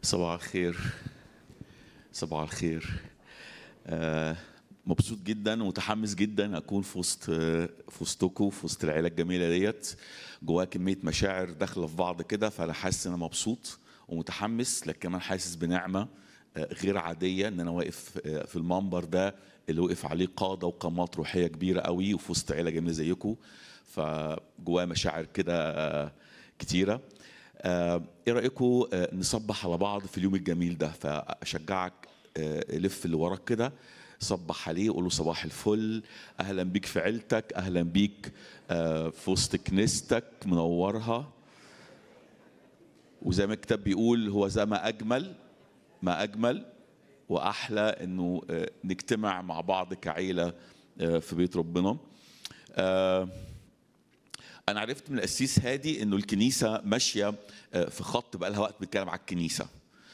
صباح الخير صباح الخير آه، مبسوط جدا ومتحمس جدا اكون في وسط آه، في وسطكم في وسط العيله الجميله ديت جواها كميه مشاعر داخله في بعض كده فانا حاسس ان انا مبسوط ومتحمس لكن كمان حاسس بنعمه آه، غير عاديه ان انا واقف آه، في المنبر ده اللي وقف عليه قاده وقامات روحيه كبيره قوي وفي وسط عيله جميله زيكم فجواها مشاعر كده آه، كتيره آه، ايه رايكم آه، نصبح على بعض في اليوم الجميل ده فاشجعك آه، لف اللي وراك كده صبح عليه قول له صباح الفل اهلا بيك في عيلتك اهلا بيك آه، في وسط كنيستك منورها وزي ما الكتاب بيقول هو زي ما اجمل ما اجمل واحلى انه آه، نجتمع مع بعض كعيله آه، في بيت ربنا آه، انا عرفت من القسيس هادي انه الكنيسه ماشيه آه، في خط بقى لها وقت بتتكلم على الكنيسه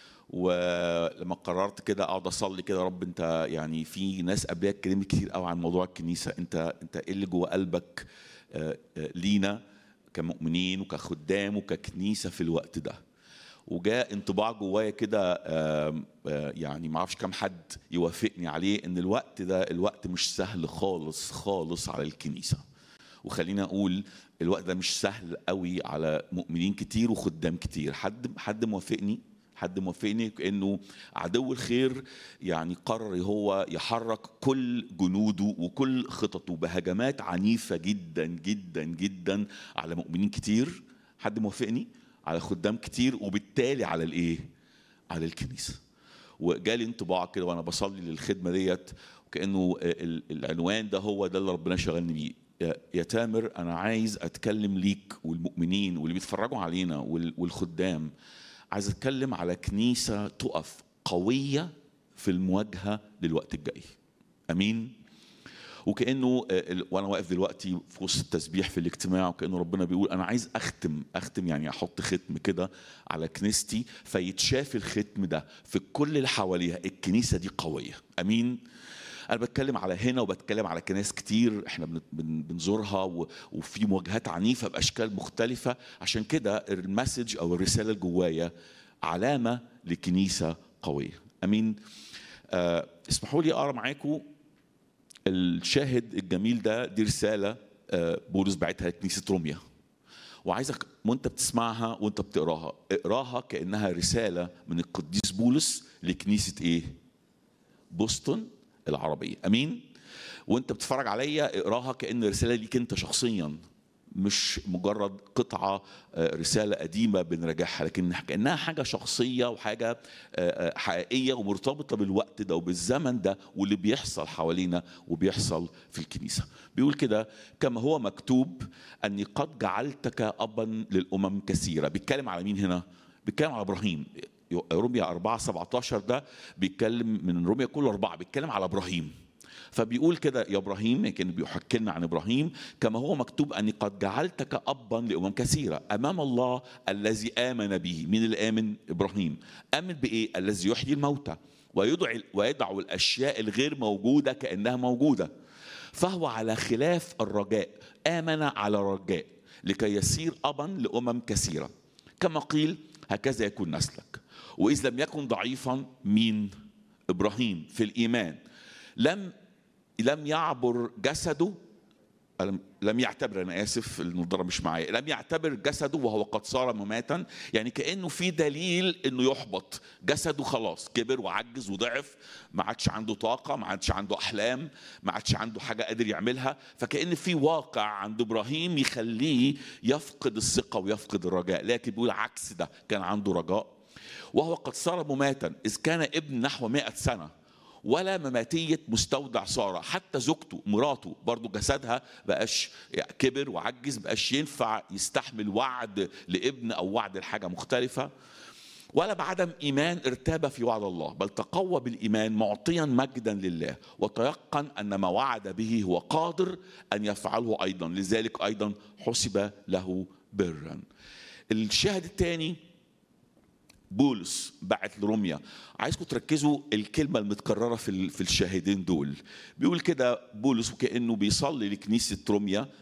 ولما قررت كده اقعد اصلي كده يا رب انت يعني في ناس قبلها اتكلمت كتير قوي عن موضوع الكنيسه انت انت ايه اللي جوه قلبك آه، آه، لينا كمؤمنين وكخدام وككنيسه في الوقت ده وجاء انطباع جوايا كده آم، آه، يعني ما اعرفش كم حد يوافقني عليه ان الوقت ده الوقت مش سهل خالص خالص على الكنيسه وخلينا اقول الوقت ده مش سهل قوي على مؤمنين كتير وخدام كتير حد حد موافقني حد موافقني انه عدو الخير يعني قرر هو يحرك كل جنوده وكل خططه بهجمات عنيفه جدا جدا جدا على مؤمنين كتير حد موافقني على خدام كتير وبالتالي على الايه على الكنيسه وجالي انطباع كده وانا بصلي للخدمه ديت وكانه ال- العنوان ده هو ده اللي ربنا شغلني بيه يا- يا تامر انا عايز اتكلم ليك والمؤمنين واللي بيتفرجوا علينا وال- والخدام عايز اتكلم على كنيسه تقف قويه في المواجهه للوقت الجاي امين وكانه آه، ال- وانا واقف دلوقتي في وسط التسبيح في الاجتماع وكانه ربنا بيقول انا عايز اختم اختم يعني احط ختم كده على كنيستي فيتشاف الختم ده في كل اللي حواليها الكنيسه دي قويه امين انا بتكلم على هنا وبتكلم على كنائس كتير احنا بن- بن- بنزورها و- وفي مواجهات عنيفه باشكال مختلفه عشان كده المسج او الرساله اللي جوايا علامه لكنيسه قويه امين آه اسمحوا لي اقرا معاكم الشاهد الجميل ده دي رساله آه، بولس بعتها لكنيسه روميا وعايزك وانت بتسمعها وانت بتقراها اقراها كانها رساله من القديس بولس لكنيسه ايه؟ بوسطن العربيه امين؟ وانت بتتفرج عليا اقراها كان رساله ليك انت شخصيا مش مجرد قطعة آه، رسالة قديمة بنراجعها لكن كأنها حاجة شخصية وحاجة آه، آه، حقيقية ومرتبطة بالوقت ده وبالزمن ده واللي بيحصل حوالينا وبيحصل في الكنيسة بيقول كده كما هو مكتوب أني قد جعلتك أبا للأمم كثيرة بيتكلم على مين هنا؟ بيتكلم على إبراهيم روميا 4 17 ده بيتكلم من روميا كله أربعة بيتكلم على إبراهيم فبيقول كده يا ابراهيم كان بيحكي لنا عن ابراهيم كما هو مكتوب اني قد جعلتك ابا لامم كثيره امام الله الذي امن به مين اللي امن ابراهيم امن بايه الذي يحيي الموتى ويدع ويدع الاشياء الغير موجوده كانها موجوده فهو على خلاف الرجاء امن على رجاء لكي يصير ابا لامم كثيره كما قيل هكذا يكون نسلك واذ لم يكن ضعيفا مين ابراهيم في الايمان لم لم يعبر جسده لم- لم يعتبر انا اسف النضاره مش معايا لم يعتبر جسده وهو قد صار مماتا يعني كانه في دليل انه يحبط جسده خلاص كبر وعجز وضعف ما عادش عنده طاقه ما عادش عنده احلام ما عادش عنده حاجه قادر يعملها فكان في واقع عند ابراهيم يخليه يفقد الثقه ويفقد الرجاء لكن بيقول عكس ده كان عنده رجاء وهو قد صار مماتا اذ كان ابن نحو مئة سنه ولا مماتية مستودع سارة حتى زوجته مراته برضو جسدها بقاش كبر وعجز بقاش ينفع يستحمل وعد لابن أو وعد لحاجة مختلفة ولا بعدم إيمان ارتاب في وعد الله بل تقوى بالإيمان معطيا مجدا لله وتيقن أن ما وعد به هو قادر أن يفعله أيضا لذلك أيضا حسب له برا الشاهد الثاني بولس بعت لروميا عايزكم تركزوا الكلمة المتكررة في ال- في الشاهدين دول بيقول كده بولس وكأنه بيصلي لكنيسة روميا